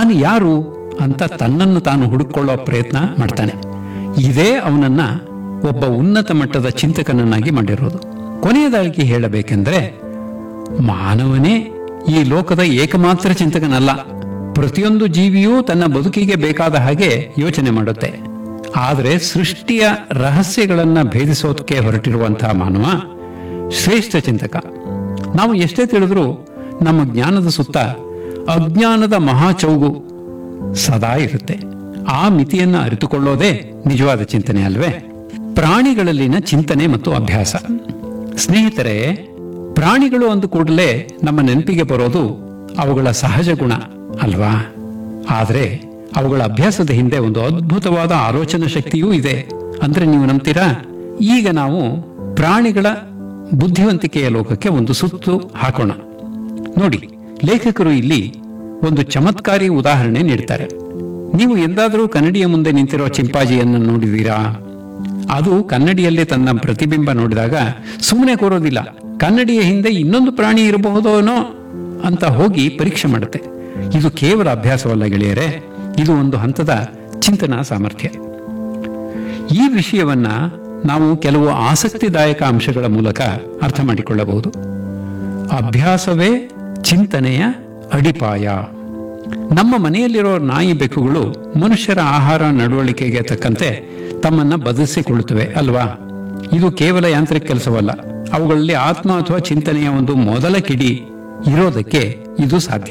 ನಾನು ಯಾರು ಅಂತ ತನ್ನನ್ನು ತಾನು ಹುಡುಕೊಳ್ಳೋ ಪ್ರಯತ್ನ ಮಾಡ್ತಾನೆ ಇದೇ ಅವನನ್ನ ಒಬ್ಬ ಉನ್ನತ ಮಟ್ಟದ ಚಿಂತಕನನ್ನಾಗಿ ಮಾಡಿರೋದು ಕೊನೆಯದಾಗಿ ಹೇಳಬೇಕೆಂದ್ರೆ ಮಾನವನೇ ಈ ಲೋಕದ ಏಕಮಾತ್ರ ಚಿಂತಕನಲ್ಲ ಪ್ರತಿಯೊಂದು ಜೀವಿಯೂ ತನ್ನ ಬದುಕಿಗೆ ಬೇಕಾದ ಹಾಗೆ ಯೋಚನೆ ಮಾಡುತ್ತೆ ಆದರೆ ಸೃಷ್ಟಿಯ ರಹಸ್ಯಗಳನ್ನ ಭೇದಿಸೋದಕ್ಕೆ ಹೊರಟಿರುವಂತಹ ಮಾನವ ಶ್ರೇಷ್ಠ ಚಿಂತಕ ನಾವು ಎಷ್ಟೇ ತಿಳಿದ್ರೂ ನಮ್ಮ ಜ್ಞಾನದ ಸುತ್ತ ಅಜ್ಞಾನದ ಮಹಾಚೌಗು ಸದಾ ಇರುತ್ತೆ ಆ ಮಿತಿಯನ್ನ ಅರಿತುಕೊಳ್ಳೋದೇ ನಿಜವಾದ ಚಿಂತನೆ ಅಲ್ವೇ ಪ್ರಾಣಿಗಳಲ್ಲಿನ ಚಿಂತನೆ ಮತ್ತು ಅಭ್ಯಾಸ ಸ್ನೇಹಿತರೆ ಪ್ರಾಣಿಗಳು ಅಂದ ಕೂಡಲೇ ನಮ್ಮ ನೆನಪಿಗೆ ಬರೋದು ಅವುಗಳ ಸಹಜ ಗುಣ ಅಲ್ವಾ ಆದರೆ ಅವುಗಳ ಅಭ್ಯಾಸದ ಹಿಂದೆ ಒಂದು ಅದ್ಭುತವಾದ ಆಲೋಚನಾ ಶಕ್ತಿಯೂ ಇದೆ ಅಂದ್ರೆ ನೀವು ನಂಬ್ತೀರಾ ಈಗ ನಾವು ಪ್ರಾಣಿಗಳ ಬುದ್ಧಿವಂತಿಕೆಯ ಲೋಕಕ್ಕೆ ಒಂದು ಸುತ್ತು ಹಾಕೋಣ ನೋಡಿ ಲೇಖಕರು ಇಲ್ಲಿ ಒಂದು ಚಮತ್ಕಾರಿ ಉದಾಹರಣೆ ನೀಡ್ತಾರೆ ನೀವು ಎಂದಾದರೂ ಕನ್ನಡಿಯ ಮುಂದೆ ನಿಂತಿರೋ ಚಿಂಪಾಜಿಯನ್ನು ನೋಡಿದೀರಾ ಅದು ಕನ್ನಡಿಯಲ್ಲಿ ತನ್ನ ಪ್ರತಿಬಿಂಬ ನೋಡಿದಾಗ ಸುಮ್ಮನೆ ಕೂರೋದಿಲ್ಲ ಕನ್ನಡಿಯ ಹಿಂದೆ ಇನ್ನೊಂದು ಪ್ರಾಣಿ ಇರಬಹುದೋನೋ ಅಂತ ಹೋಗಿ ಪರೀಕ್ಷೆ ಮಾಡುತ್ತೆ ಇದು ಕೇವಲ ಅಭ್ಯಾಸವಲ್ಲ ಗೆಳೆಯರೆ ಇದು ಒಂದು ಹಂತದ ಚಿಂತನಾ ಸಾಮರ್ಥ್ಯ ಈ ವಿಷಯವನ್ನ ನಾವು ಕೆಲವು ಆಸಕ್ತಿದಾಯಕ ಅಂಶಗಳ ಮೂಲಕ ಅರ್ಥ ಮಾಡಿಕೊಳ್ಳಬಹುದು ಅಭ್ಯಾಸವೇ ಚಿಂತನೆಯ ಅಡಿಪಾಯ ನಮ್ಮ ಮನೆಯಲ್ಲಿರೋ ನಾಯಿ ಬೆಕ್ಕುಗಳು ಮನುಷ್ಯರ ಆಹಾರ ನಡವಳಿಕೆಗೆ ತಕ್ಕಂತೆ ತಮ್ಮನ್ನ ಬದಲಿಸಿಕೊಳ್ಳುತ್ತವೆ ಅಲ್ವಾ ಇದು ಕೇವಲ ಯಾಂತ್ರಿಕ ಕೆಲಸವಲ್ಲ ಅವುಗಳಲ್ಲಿ ಆತ್ಮ ಅಥವಾ ಚಿಂತನೆಯ ಒಂದು ಮೊದಲ ಕಿಡಿ ಇರೋದಕ್ಕೆ ಇದು ಸಾಧ್ಯ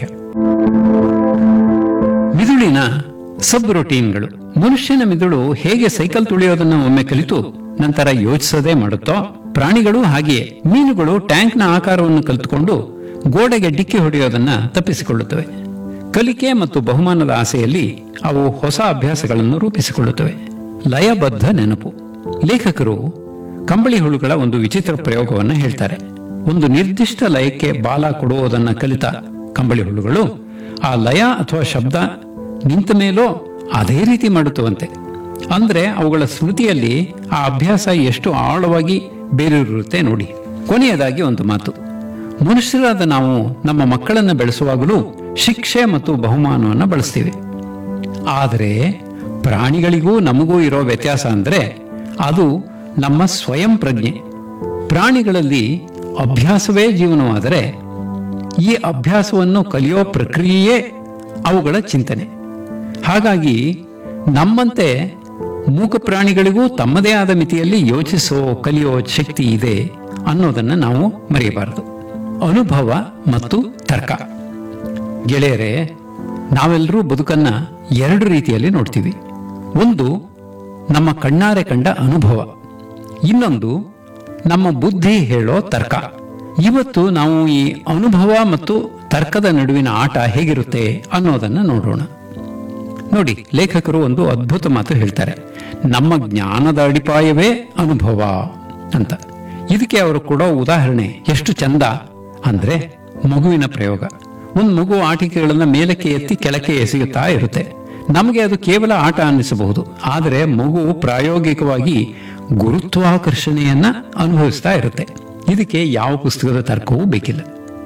ಮಿದುಳಿನ ಸಬ್ ರೊಟೀನ್ಗಳು ಮನುಷ್ಯನ ಮಿದುಳು ಹೇಗೆ ಸೈಕಲ್ ತುಳಿಯೋದನ್ನ ಒಮ್ಮೆ ಕಲಿತು ನಂತರ ಯೋಚಿಸದೇ ಮಾಡುತ್ತೋ ಪ್ರಾಣಿಗಳು ಹಾಗೆಯೇ ಮೀನುಗಳು ಟ್ಯಾಂಕ್ನ ಆಕಾರವನ್ನು ಕಲಿತುಕೊಂಡು ಗೋಡೆಗೆ ಡಿಕ್ಕಿ ಹೊಡೆಯೋದನ್ನ ತಪ್ಪಿಸಿಕೊಳ್ಳುತ್ತವೆ ಕಲಿಕೆ ಮತ್ತು ಬಹುಮಾನದ ಆಸೆಯಲ್ಲಿ ಅವು ಹೊಸ ಅಭ್ಯಾಸಗಳನ್ನು ರೂಪಿಸಿಕೊಳ್ಳುತ್ತವೆ ಲಯಬದ್ಧ ನೆನಪು ಲೇಖಕರು ಕಂಬಳಿ ಹುಳುಗಳ ಒಂದು ವಿಚಿತ್ರ ಪ್ರಯೋಗವನ್ನು ಹೇಳ್ತಾರೆ ಒಂದು ನಿರ್ದಿಷ್ಟ ಲಯಕ್ಕೆ ಬಾಲ ಕೊಡುವುದನ್ನ ಕಲಿತ ಕಂಬಳಿ ಹುಳುಗಳು ಆ ಲಯ ಅಥವಾ ಶಬ್ದ ನಿಂತ ಮೇಲೋ ಅದೇ ರೀತಿ ಮಾಡುತ್ತವಂತೆ ಅಂದ್ರೆ ಅವುಗಳ ಸ್ಮೃತಿಯಲ್ಲಿ ಆ ಅಭ್ಯಾಸ ಎಷ್ಟು ಆಳವಾಗಿ ಬೇರೂರಿರುತ್ತೆ ನೋಡಿ ಕೊನೆಯದಾಗಿ ಒಂದು ಮಾತು ಮನುಷ್ಯರಾದ ನಾವು ನಮ್ಮ ಮಕ್ಕಳನ್ನ ಬೆಳೆಸುವಾಗಲೂ ಶಿಕ್ಷೆ ಮತ್ತು ಬಹುಮಾನವನ್ನು ಬಳಸ್ತೀವಿ ಆದರೆ ಪ್ರಾಣಿಗಳಿಗೂ ನಮಗೂ ಇರೋ ವ್ಯತ್ಯಾಸ ಅಂದ್ರೆ ಅದು ನಮ್ಮ ಸ್ವಯಂ ಪ್ರಜ್ಞೆ ಪ್ರಾಣಿಗಳಲ್ಲಿ ಅಭ್ಯಾಸವೇ ಜೀವನವಾದರೆ ಈ ಅಭ್ಯಾಸವನ್ನು ಕಲಿಯೋ ಪ್ರಕ್ರಿಯೆಯೇ ಅವುಗಳ ಚಿಂತನೆ ಹಾಗಾಗಿ ನಮ್ಮಂತೆ ಮೂಕ ಪ್ರಾಣಿಗಳಿಗೂ ತಮ್ಮದೇ ಆದ ಮಿತಿಯಲ್ಲಿ ಯೋಚಿಸೋ ಕಲಿಯೋ ಶಕ್ತಿ ಇದೆ ಅನ್ನೋದನ್ನ ನಾವು ಮರೆಯಬಾರದು ಅನುಭವ ಮತ್ತು ತರ್ಕ ಗೆಳೆಯರೆ ನಾವೆಲ್ಲರೂ ಬದುಕನ್ನ ಎರಡು ರೀತಿಯಲ್ಲಿ ನೋಡ್ತೀವಿ ಒಂದು ನಮ್ಮ ಕಣ್ಣಾರೆ ಕಂಡ ಅನುಭವ ಇನ್ನೊಂದು ನಮ್ಮ ಬುದ್ಧಿ ಹೇಳೋ ತರ್ಕ ಇವತ್ತು ನಾವು ಈ ಅನುಭವ ಮತ್ತು ತರ್ಕದ ನಡುವಿನ ಆಟ ಹೇಗಿರುತ್ತೆ ಅನ್ನೋದನ್ನ ನೋಡೋಣ ನೋಡಿ ಲೇಖಕರು ಒಂದು ಅದ್ಭುತ ಮಾತು ಹೇಳ್ತಾರೆ ನಮ್ಮ ಜ್ಞಾನದ ಅಡಿಪಾಯವೇ ಅನುಭವ ಅಂತ ಇದಕ್ಕೆ ಅವರು ಕೊಡೋ ಉದಾಹರಣೆ ಎಷ್ಟು ಚಂದ ಅಂದ್ರೆ ಮಗುವಿನ ಪ್ರಯೋಗ ಒಂದು ಮಗು ಆಟಿಕೆಗಳನ್ನ ಮೇಲಕ್ಕೆ ಎತ್ತಿ ಕೆಳಕ್ಕೆ ಎಸೆಯುತ್ತಾ ಇರುತ್ತೆ ನಮಗೆ ಅದು ಕೇವಲ ಆಟ ಅನ್ನಿಸಬಹುದು ಆದರೆ ಮಗು ಪ್ರಾಯೋಗಿಕವಾಗಿ ಗುರುತ್ವಾಕರ್ಷಣೆಯನ್ನ ಅನುಭವಿಸ್ತಾ ಇರುತ್ತೆ ಇದಕ್ಕೆ ಯಾವ ಪುಸ್ತಕದ ತರ್ಕವೂ ಬೇಕಿಲ್ಲ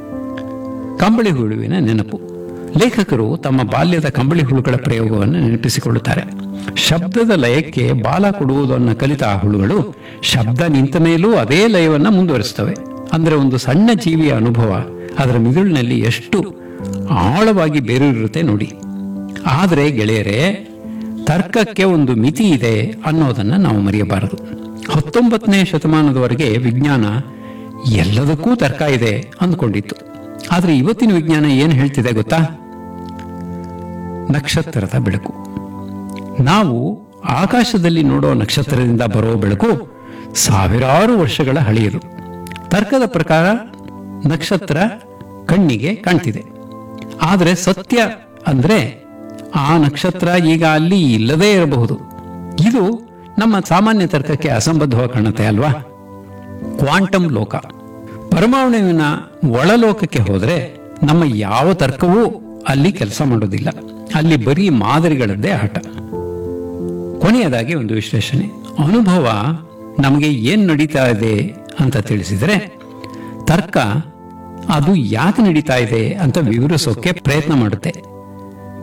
ಕಂಬಳಿ ಹುಳುವಿನ ನೆನಪು ಲೇಖಕರು ತಮ್ಮ ಬಾಲ್ಯದ ಕಂಬಳಿ ಹುಳುಗಳ ಪ್ರಯೋಗವನ್ನು ನೆನಪಿಸಿಕೊಳ್ಳುತ್ತಾರೆ ಶಬ್ದದ ಲಯಕ್ಕೆ ಬಾಲ ಕೊಡುವುದನ್ನು ಕಲಿತ ಆ ಹುಳುಗಳು ಶಬ್ದ ನಿಂತ ಮೇಲೂ ಅದೇ ಲಯವನ್ನ ಮುಂದುವರಿಸ್ತವೆ ಅಂದ್ರೆ ಒಂದು ಸಣ್ಣ ಜೀವಿಯ ಅನುಭವ ಅದರ ಮಿದುಳಿನಲ್ಲಿ ಎಷ್ಟು ಆಳವಾಗಿ ಬೇರೂರಿರುತ್ತೆ ನೋಡಿ ಆದರೆ ಗೆಳೆಯರೇ ತರ್ಕಕ್ಕೆ ಒಂದು ಮಿತಿ ಇದೆ ಅನ್ನೋದನ್ನ ನಾವು ಮರೆಯಬಾರದು ಹತ್ತೊಂಬತ್ತನೇ ಶತಮಾನದವರೆಗೆ ವಿಜ್ಞಾನ ಎಲ್ಲದಕ್ಕೂ ತರ್ಕ ಇದೆ ಅಂದ್ಕೊಂಡಿತ್ತು ಆದ್ರೆ ಇವತ್ತಿನ ವಿಜ್ಞಾನ ಏನು ಹೇಳ್ತಿದೆ ಗೊತ್ತಾ ನಕ್ಷತ್ರದ ಬೆಳಕು ನಾವು ಆಕಾಶದಲ್ಲಿ ನೋಡೋ ನಕ್ಷತ್ರದಿಂದ ಬರೋ ಬೆಳಕು ಸಾವಿರಾರು ವರ್ಷಗಳ ಹಳೆಯದು ತರ್ಕದ ಪ್ರಕಾರ ನಕ್ಷತ್ರ ಕಣ್ಣಿಗೆ ಕಾಣ್ತಿದೆ ಆದರೆ ಸತ್ಯ ಅಂದ್ರೆ ಆ ನಕ್ಷತ್ರ ಈಗ ಅಲ್ಲಿ ಇಲ್ಲದೇ ಇರಬಹುದು ಇದು ನಮ್ಮ ಸಾಮಾನ್ಯ ತರ್ಕಕ್ಕೆ ಅಸಂಬದ್ಧವಾಗಿ ಕಾಣುತ್ತೆ ಅಲ್ವಾ ಕ್ವಾಂಟಮ್ ಲೋಕ ಪರಮಾಣುವಿನ ಒಳಲೋಕಕ್ಕೆ ಹೋದ್ರೆ ನಮ್ಮ ಯಾವ ತರ್ಕವೂ ಅಲ್ಲಿ ಕೆಲಸ ಮಾಡೋದಿಲ್ಲ ಅಲ್ಲಿ ಬರೀ ಮಾದರಿಗಳದ್ದೇ ಆಟ ಕೊನೆಯದಾಗಿ ಒಂದು ವಿಶ್ಲೇಷಣೆ ಅನುಭವ ನಮಗೆ ಏನ್ ನಡೀತಾ ಇದೆ ಅಂತ ತಿಳಿಸಿದರೆ ತರ್ಕ ಅದು ಯಾಕೆ ನಡೀತಾ ಇದೆ ಅಂತ ವಿವರಿಸೋಕೆ ಪ್ರಯತ್ನ ಮಾಡುತ್ತೆ